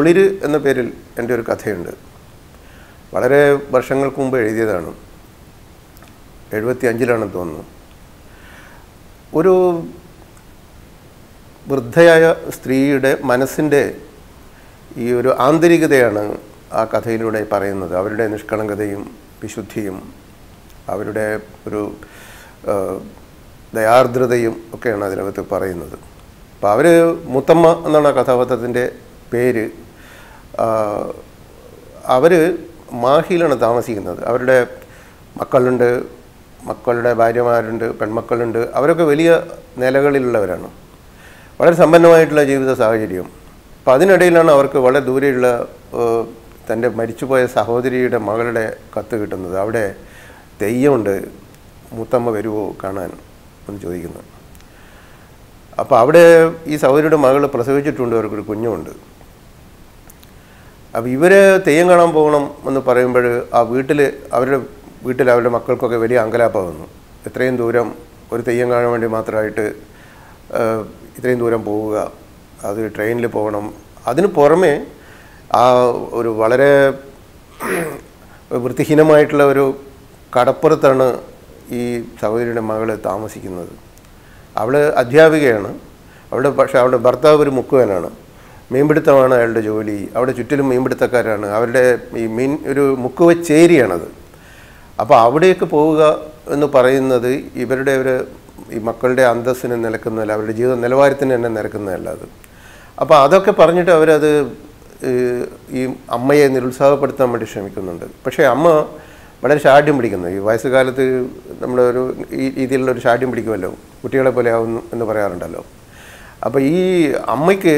കുളിര് എന്ന പേരിൽ എൻ്റെ ഒരു കഥയുണ്ട് വളരെ വർഷങ്ങൾക്ക് മുമ്പ് എഴുതിയതാണ് എഴുപത്തി അഞ്ചിലാണെന്ന് തോന്നുന്നു ഒരു വൃദ്ധയായ സ്ത്രീയുടെ മനസ്സിൻ്റെ ഈ ഒരു ആന്തരികതയാണ് ആ കഥയിലൂടെ പറയുന്നത് അവരുടെ നിഷ്കളങ്കതയും വിശുദ്ധിയും അവരുടെ ഒരു ആ, ദയാർദ്രതയും ഒക്കെയാണ് അതിനകത്ത് പറയുന്നത് അപ്പോൾ അവർ മുത്തമ്മ എന്നാണ് ആ കഥാപാത്രത്തിൻ്റെ പേര് അവർ മാഹിയിലാണ് താമസിക്കുന്നത് അവരുടെ മക്കളുണ്ട് മക്കളുടെ ഭാര്യമാരുണ്ട് പെൺമക്കളുണ്ട് അവരൊക്കെ വലിയ നിലകളിലുള്ളവരാണ് വളരെ സമ്പന്നമായിട്ടുള്ള ജീവിത സാഹചര്യം അപ്പോൾ അതിനിടയിലാണ് അവർക്ക് വളരെ ദൂരെയുള്ള ഏഹ്, തൻ്റെ മരിച്ചുപോയ സഹോദരിയുടെ മകളുടെ കത്ത് കിട്ടുന്നത് അവിടെ തെയ്യമുണ്ട് മൂത്തമ്മ വരുമോ കാണാൻ എന്ന് ചോദിക്കുന്നു അപ്പോൾ അവിടെ ഈ സഹോദരിയുടെ മകൾ പ്രസവിച്ചിട്ടുണ്ട് അവർക്കൊരു കുഞ്ഞുമുണ്ട് അപ്പോൾ ഇവർ തെയ്യം കാണാൻ പോകണം എന്ന് പറയുമ്പോൾ ആ വീട്ടിൽ അവരുടെ വീട്ടിൽ അവരുടെ മക്കൾക്കൊക്കെ വലിയ അങ്കലാപ്പ വന്നു ഇത്രയും ദൂരം ഒരു തെയ്യം കാണാൻ വേണ്ടി മാത്രമായിട്ട് ആ, ഇത്രയും ദൂരം പോവുക അത് ട്രെയിനിൽ പോകണം അതിന് പുറമെ ആ ഒരു വളരെ വൃത്തിഹീനമായിട്ടുള്ള ഒരു കടപ്പുറത്താണ് ഈ സഹോദരിയുടെ മകൾ താമസിക്കുന്നത് അവൾ അധ്യാപികയാണ് അവളുടെ പക്ഷേ അവളുടെ ഭർത്താവ് ഒരു മുക്കുവനാണ് മീൻപിടുത്തമാണ് അയാളുടെ ജോലി അവിടെ ചുറ്റിലും മീൻപിടുത്തക്കാരാണ് അവരുടെ ഈ മീൻ ഒരു മുക്കുവച്ചേരിയാണത് അപ്പോൾ അവിടേക്ക് പോവുക എന്ന് പറയുന്നത് ഇവരുടെ ഒരു ഈ മക്കളുടെ അന്തസ്സിന് നിലക്കുന്നതല്ല അവരുടെ ജീവിത നിലവാരത്തിന് തന്നെ നിരക്കുന്നതല്ല അത് അപ്പോൾ അതൊക്കെ പറഞ്ഞിട്ട് അവരത് ഏഹ്, ഈ അമ്മയെ നിരുത്സാഹപ്പെടുത്താൻ വേണ്ടി ശ്രമിക്കുന്നുണ്ട് പക്ഷേ അമ്മ വളരെ ഷാഠ്യം പിടിക്കുന്നു ഈ വയസ്സുകാലത്ത് നമ്മളൊരു ഈ രീതിയിലുള്ള ഒരു ഷാഠ്യം പിടിക്കുമല്ലോ കുട്ടികളെ പോലെ ആവുന്നു എന്ന് പറയാറുണ്ടല്ലോ അപ്പോൾ ഈ അമ്മയ്ക്ക്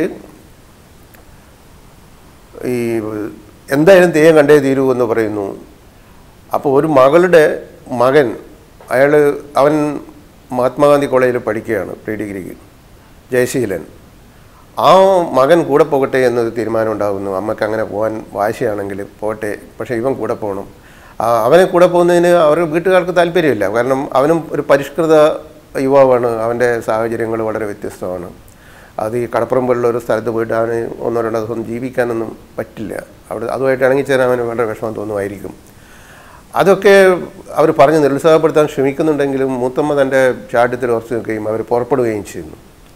ഈ എന്തായാലും തെയ്യം കണ്ടേ തീരൂ എന്ന് പറയുന്നു അപ്പോൾ ഒരു മകളുടെ മകൻ അയാൾ അവൻ മഹാത്മാഗാന്ധി കോളേജിൽ പഠിക്കുകയാണ് പ്രീ ഡിഗ്രിക്ക് ജയശീലൻ ആ മകൻ കൂടെ പോകട്ടെ എന്നൊരു തീരുമാനം ഉണ്ടാകുന്നു അമ്മയ്ക്ക് അങ്ങനെ പോകാൻ വാശിയാണെങ്കിൽ പോട്ടെ പക്ഷേ ഇവൻ കൂടെ പോകണം ആ, അവനെ കൂടെ പോകുന്നതിന് അവരുടെ വീട്ടുകാർക്ക് താല്പര്യമില്ല കാരണം അവനും ഒരു പരിഷ്കൃത യുവാവാണ് അവൻ്റെ സാഹചര്യങ്ങൾ വളരെ വ്യത്യസ്തമാണ് അത് ഈ കടപ്പുറം പോലുള്ള ഒരു സ്ഥലത്ത് പോയിട്ട് അവന് ഒന്നോ രണ്ടോ ദിവസം ജീവിക്കാനൊന്നും പറ്റില്ല അവിടെ അതുമായിട്ട് ഇണങ്ങിച്ചേരാൻ അവന് വളരെ വിഷമം തോന്നുമായിരിക്കും അതൊക്കെ അവർ പറഞ്ഞ് നിരുത്സാഹപ്പെടുത്താൻ ശ്രമിക്കുന്നുണ്ടെങ്കിലും മൂത്തമ്മ തൻ്റെ ചാട്യത്തിൽ ഉറച്ചു നിൽക്കുകയും അവർ പുറപ്പെടുകയും ചെയ്യുന്നു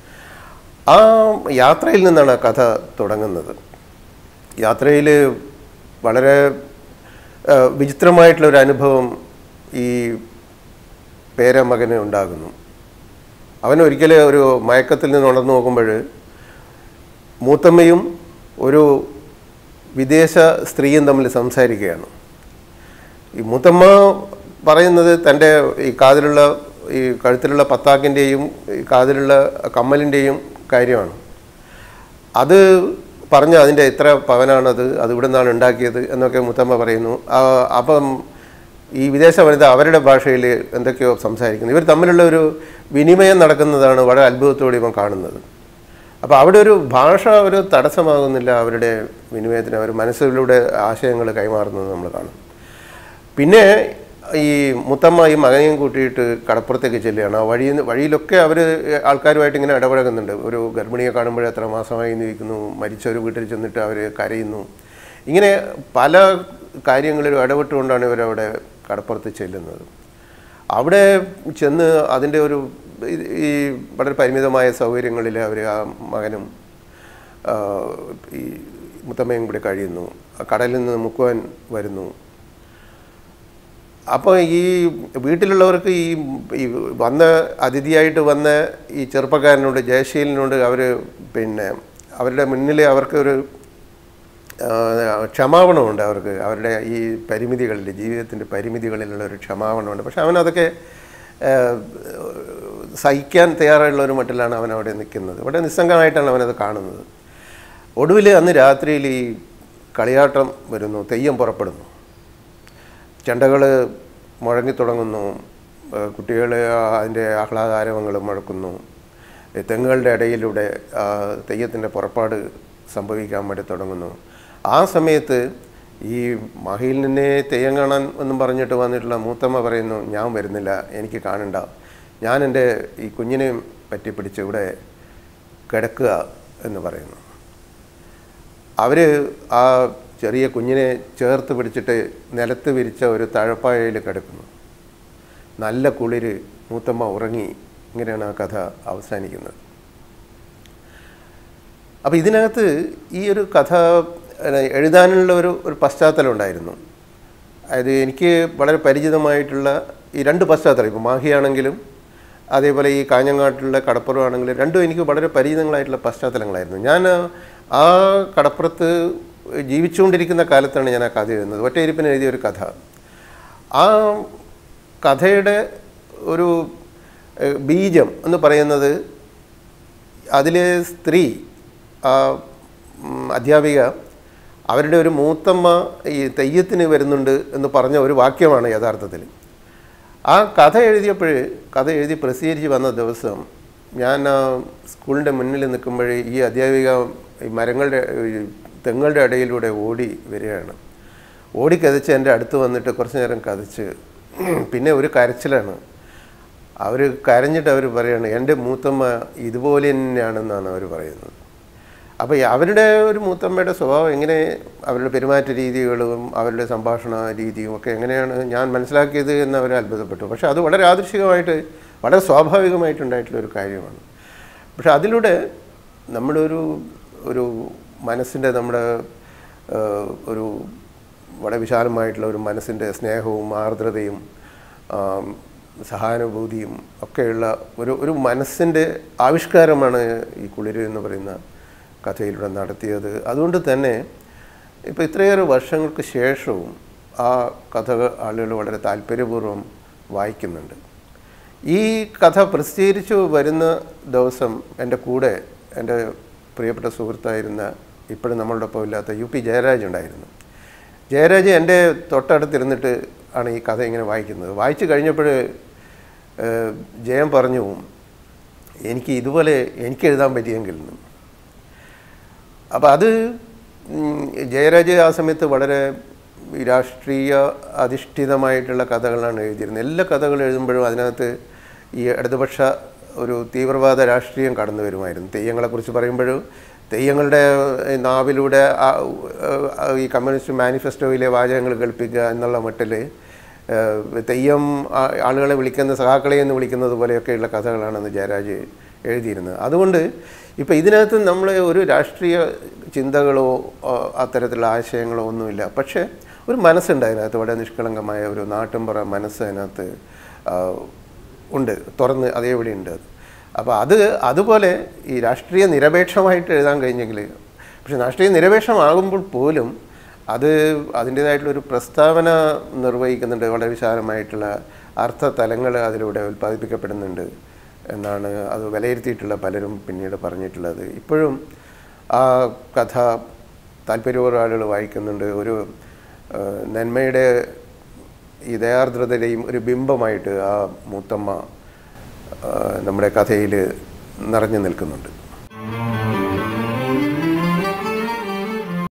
ആ യാത്രയിൽ നിന്നാണ് ആ കഥ തുടങ്ങുന്നത് യാത്രയിൽ വളരെ ആ, വിചിത്രമായിട്ടുള്ളൊരു അനുഭവം ഈ പേരമകന് ഉണ്ടാകുന്നു അവൻ ഒരിക്കൽ ഒരു മയക്കത്തിൽ നിന്ന് ഉണർന്നു നോക്കുമ്പോൾ മൂത്തമ്മയും ഒരു വിദേശ സ്ത്രീയും തമ്മിൽ സംസാരിക്കുകയാണ് ഈ മൂത്തമ്മ പറയുന്നത് തൻ്റെ ഈ കാതിലുള്ള ഈ കഴുത്തിലുള്ള പത്താക്കിൻ്റെയും ഈ കാതിലുള്ള കമ്മലിൻ്റെയും കാര്യമാണ് അത് പറഞ്ഞ് അതിൻ്റെ എത്ര പവനാണത് അത് ഇവിടെ നിന്നാണ് ഉണ്ടാക്കിയത് എന്നൊക്കെ മുത്തമ്മ പറയുന്നു ആ, അപ്പം ഈ വിദേശ വനിത അവരുടെ ഭാഷയിൽ എന്തൊക്കെയോ സംസാരിക്കുന്നു ഇവർ തമ്മിലുള്ള ഒരു വിനിമയം നടക്കുന്നതാണ് വളരെ അത്ഭുതത്തോടെ ഇവൻ കാണുന്നത് അപ്പോൾ അവിടെ ഒരു ഭാഷ ഒരു തടസ്സമാകുന്നില്ല അവരുടെ വിനിമയത്തിന് അവർ മനസ്സിലൂടെ ആശയങ്ങൾ കൈമാറുന്നത് നമ്മൾ കാണും പിന്നെ ഈ മുത്തമ്മ ഈ മകനെയും കൂട്ടിയിട്ട് കടപ്പുറത്തേക്ക് ചെല്ലുകയാണ് ആ വഴി വഴിയിലൊക്കെ അവർ ആൾക്കാരുമായിട്ട് ഇങ്ങനെ ഇടപഴകുന്നുണ്ട് ഒരു ഗർഭിണിയെ കാണുമ്പോൾ എത്ര മാസമായി നിൽക്കുന്നു മരിച്ച ഒരു വീട്ടിൽ ചെന്നിട്ട് അവർ കരയുന്നു ഇങ്ങനെ പല കാര്യങ്ങളിലും ഇടപെട്ടുകൊണ്ടാണ് ഇവരവിടെ കടപ്പുറത്ത് ചെല്ലുന്നത് അവിടെ ചെന്ന് അതിൻ്റെ ഒരു ഈ- ഈ വളരെ പരിമിതമായ സൗകര്യങ്ങളിൽ അവർ ആ മകനും ആ, ഈ മുത്തമ്മയും കൂടി കഴിയുന്നു ആ കടലിൽ നിന്ന് മുക്കുവാൻ വരുന്നു അപ്പോൾ ഈ വീട്ടിലുള്ളവർക്ക് ഈ ഈ വന്ന അതിഥിയായിട്ട് വന്ന ഈ ചെറുപ്പക്കാരനോട് ജയശീലനോട് അവർ പിന്നെ അവരുടെ മുന്നിൽ അവർക്ക് ഒരു ആ, ക്ഷമാപണമുണ്ട് അവർക്ക് അവരുടെ ഈ പരിമിതികളിൽ ജീവിതത്തിൻ്റെ പരിമിതികളിലുള്ള ഒരു ക്ഷമാപണമുണ്ട് പക്ഷെ അവനതൊക്കെ ആ, സഹിക്കാൻ തയ്യാറായുള്ള ഒരു മട്ടിലാണ് അവൻ അവിടെ നിൽക്കുന്നത് വളരെ നിസ്സംഗമായിട്ടാണ് അവനത് കാണുന്നത് ഒടുവിൽ അന്ന് രാത്രിയിൽ ഈ കളിയാട്ടം വരുന്നു തെയ്യം പുറപ്പെടുന്നു ചെണ്ടകൾ മുഴങ്ങിത്തുടങ്ങുന്നു കുട്ടികൾ അതിൻ്റെ ആഹ്ലാദാരവങ്ങൾ മുഴക്കുന്നു ഈ തെങ്ങുകളുടെ ഇടയിലൂടെ ആ, തെയ്യത്തിൻ്റെ പുറപ്പാട് സംഭവിക്കാൻ വേണ്ടി തുടങ്ങുന്നു ആ സമയത്ത് ഈ മഹിയിൽ നിന്നെ തെയ്യം കാണാൻ എന്നും പറഞ്ഞിട്ട് വന്നിട്ടുള്ള മൂത്തമ്മ പറയുന്നു ഞാൻ വരുന്നില്ല എനിക്ക് കാണണ്ട ഞാൻ എൻ്റെ ഈ കുഞ്ഞിനെയും പറ്റി പിടിച്ച് ഇവിടെ കിടക്കുക എന്ന് പറയുന്നു അവർ ആ ചെറിയ കുഞ്ഞിനെ ചേർത്ത് പിടിച്ചിട്ട് നിലത്ത് വിരിച്ച ഒരു തഴപ്പായയിൽ കിടക്കുന്നു നല്ല കുളിര് മൂത്തമ്മ ഉറങ്ങി ഇങ്ങനെയാണ് ആ കഥ അവസാനിക്കുന്നത് അപ്പോൾ ഇതിനകത്ത് ഈ ഒരു കഥ ഏഹ്, എഴുതാനുള്ള ഒരു ഒരു പശ്ചാത്തലം ഉണ്ടായിരുന്നു അതായത് എനിക്ക് വളരെ പരിചിതമായിട്ടുള്ള ഈ രണ്ട് പശ്ചാത്തലം ഇപ്പോൾ മാഹിയാണെങ്കിലും അതേപോലെ ഈ കാഞ്ഞങ്ങാട്ടിലുള്ള കടപ്പുറം ആണെങ്കിലും രണ്ടും എനിക്ക് വളരെ പരിചിതങ്ങളായിട്ടുള്ള പശ്ചാത്തലങ്ങളായിരുന്നു ഞാൻ ആ കടപ്പുറത്ത് ജീവിച്ചുകൊണ്ടിരിക്കുന്ന കാലത്താണ് ഞാൻ ആ കഥ എഴുതുന്നത് ഒറ്റയിരിപ്പിന് എഴുതിയ ഒരു കഥ ആ കഥയുടെ ഒരു ഏഹ്, ബീജം എന്ന് പറയുന്നത് അതിലെ സ്ത്രീ ആ ഉം, അധ്യാപിക അവരുടെ ഒരു മൂത്തമ്മ ഈ തെയ്യത്തിന് വരുന്നുണ്ട് എന്ന് പറഞ്ഞ ഒരു വാക്യമാണ് യഥാർത്ഥത്തിൽ ആ കഥ എഴുതിയപ്പോൾ കഥ എഴുതി പ്രസിദ്ധീകരിച്ച് വന്ന ദിവസം ഞാൻ ആ സ്കൂളിൻ്റെ മുന്നിൽ നിൽക്കുമ്പോൾ ഈ അധ്യാപിക ഈ മരങ്ങളുടെ ഈ തെങ്ങുകളുടെ ഇടയിലൂടെ ഓടി വരികയാണ് ഓടി കതച്ച് എൻ്റെ അടുത്ത് വന്നിട്ട് കുറച്ച് നേരം കതച്ച് പിന്നെ ഒരു കരച്ചിലാണ് അവർ കരഞ്ഞിട്ട് അവർ പറയാണ് എൻ്റെ മൂത്തമ്മ ഇതുപോലെ തന്നെയാണെന്നാണ് അവർ പറയുന്നത് അപ്പോൾ ഈ അവരുടെ ഒരു മൂത്തമ്മയുടെ സ്വഭാവം എങ്ങനെ അവരുടെ പെരുമാറ്റ രീതികളും അവരുടെ സംഭാഷണ രീതിയും ഒക്കെ എങ്ങനെയാണ് ഞാൻ മനസ്സിലാക്കിയത് എന്ന് അവർ അത്ഭുതപ്പെട്ടു പക്ഷേ അത് വളരെ ആദർശികമായിട്ട് വളരെ സ്വാഭാവികമായിട്ടുണ്ടായിട്ടുള്ള ഒരു കാര്യമാണ് പക്ഷെ അതിലൂടെ നമ്മുടെ ഒരു ഒരു മനസ്സിൻ്റെ നമ്മുടെ ആ, ഒരു വളരെ വിശാലമായിട്ടുള്ള ഒരു മനസ്സിൻ്റെ സ്നേഹവും ആർദ്രതയും ആ, സഹാനുഭൂതിയും ഒക്കെയുള്ള ഒരു ഒരു മനസ്സിൻ്റെ ആവിഷ്കാരമാണ് ഈ കുളിര് എന്ന് പറയുന്ന കഥയിലൂടെ നടത്തിയത് അതുകൊണ്ട് തന്നെ ഇപ്പോൾ ഇത്രയേറെ വർഷങ്ങൾക്ക് ശേഷവും ആ കഥ ആളുകൾ വളരെ താല്പര്യപൂർവ്വം വായിക്കുന്നുണ്ട് ഈ കഥ പ്രസിദ്ധീകരിച്ചു വരുന്ന ദിവസം എൻ്റെ കൂടെ എൻ്റെ പ്രിയപ്പെട്ട സുഹൃത്തായിരുന്ന ഇപ്പോഴും നമ്മളുടെ ഒപ്പം ഇല്ലാത്ത യു പി ജയരാജ് ഉണ്ടായിരുന്നു ജയരാജ് എൻ്റെ തൊട്ടടുത്തിരുന്നിട്ട് ആണ് ഈ കഥ ഇങ്ങനെ വായിക്കുന്നത് വായിച്ചു കഴിഞ്ഞപ്പോൾ ഏഹ്, ജയൻ പറഞ്ഞു എനിക്ക് ഇതുപോലെ എനിക്ക് എഴുതാൻ പറ്റിയെങ്കിൽ എന്ന് അപ്പോൾ അത് ഉം, ജയരാജ് ആ സമയത്ത് വളരെ ഈ രാഷ്ട്രീയ അധിഷ്ഠിതമായിട്ടുള്ള കഥകളാണ് എഴുതിയിരുന്നത് എല്ലാ കഥകളും എഴുതുമ്പോഴും അതിനകത്ത് ഈ ഇടതുപക്ഷ ഒരു തീവ്രവാദ രാഷ്ട്രീയം കടന്നു വരുമായിരുന്നു തെയ്യങ്ങളെക്കുറിച്ച് പറയുമ്പോഴും തെയ്യങ്ങളുടെ ഈ നാവിലൂടെ ആ, ആ, ഈ കമ്മ്യൂണിസ്റ്റ് മാനിഫെസ്റ്റോയിലെ വാചകങ്ങൾ കേൾപ്പിക്കുക എന്നുള്ള മട്ടിൽ ഏഹ്, തെയ്യം ആ- ആളുകളെ വിളിക്കുന്ന സഹാക്കളെ എന്ന് വിളിക്കുന്നത് പോലെയൊക്കെയുള്ള കഥകളാണെന്ന് ജയരാജ് എഴുതിയിരുന്നത് അതുകൊണ്ട് ഇപ്പോൾ ഇതിനകത്ത് നമ്മൾ ഒരു രാഷ്ട്രീയ ചിന്തകളോ ആ, അത്തരത്തിലുള്ള ആശയങ്ങളോ ഒന്നുമില്ല പക്ഷേ ഒരു മനസ്സുണ്ട് അതിനകത്ത് വളരെ നിഷ്കളങ്കമായ ഒരു നാട്ടിൻപുറ മനസ്സ് അതിനകത്ത് ആ, ഉണ്ട് തുറന്ന് അതേപടി ഉണ്ട് അത് അപ്പോൾ അത് അതുപോലെ ഈ രാഷ്ട്രീയ നിരപേക്ഷമായിട്ട് എഴുതാൻ കഴിഞ്ഞെങ്കിൽ പക്ഷെ രാഷ്ട്രീയ നിരപേക്ഷമാകുമ്പോൾ പോലും അത് അതിൻ്റേതായിട്ടുള്ളൊരു പ്രസ്താവന നിർവഹിക്കുന്നുണ്ട് വളരെ വിശാലമായിട്ടുള്ള അർത്ഥതലങ്ങൾ അതിലൂടെ ഉൽപ്പാദിപ്പിക്കപ്പെടുന്നുണ്ട് എന്നാണ് അത് വിലയിരുത്തിയിട്ടുള്ള പലരും പിന്നീട് പറഞ്ഞിട്ടുള്ളത് ഇപ്പോഴും ആ കഥ താല്പര്യപൂർവ്വം ആളുകൾ വായിക്കുന്നുണ്ട് ഒരു ആ, നന്മയുടെ ഈ ദയാർദ്രതയുടെയും ഒരു ബിംബമായിട്ട് ആ മൂത്തമ്മ ആ, നമ്മുടെ കഥയിൽ നിറഞ്ഞു നിൽക്കുന്നുണ്ട്